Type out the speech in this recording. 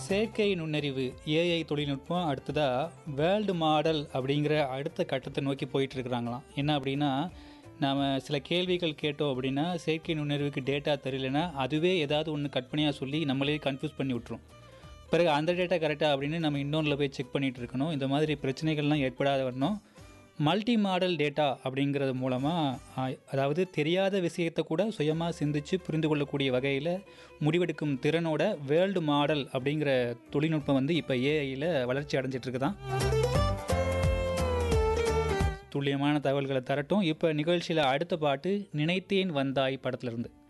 செயற்கை நுண்ணறிவு ஏஐ தொழில்நுட்பம் அடுத்ததாக வேர்ல்டு மாடல் அப்படிங்கிற அடுத்த கட்டத்தை நோக்கி போயிட்டு இருக்கிறாங்களாம் என்ன அப்படின்னா நாம் சில கேள்விகள் கேட்டோம் அப்படின்னா செயற்கை நுண்ணறிவுக்கு டேட்டா தெரியலனா அதுவே ஏதாவது ஒன்று கற்பனையாக சொல்லி நம்மளே கன்ஃபியூஸ் பண்ணி விட்ரும் பிறகு அந்த டேட்டா கரெக்டாக அப்படின்னு நம்ம இன்னொன்றில் போய் செக் பண்ணிகிட்டு இருக்கணும் இந்த மாதிரி பிரச்சனைகள்லாம் ஏற்படாத வரணும் மல்டி மாடல் டேட்டா அப்படிங்கிறது மூலமாக அதாவது தெரியாத விஷயத்தை கூட சுயமாக சிந்திச்சு புரிந்து கொள்ளக்கூடிய வகையில் முடிவெடுக்கும் திறனோட வேர்ல்டு மாடல் அப்படிங்கிற தொழில்நுட்பம் வந்து இப்போ ஏஐயில் வளர்ச்சி அடைஞ்சிட்டு இருக்குதான் துல்லியமான தகவல்களை தரட்டும் இப்போ நிகழ்ச்சியில் அடுத்த பாட்டு நினைத்தேன் வந்தாய் படத்துலேருந்து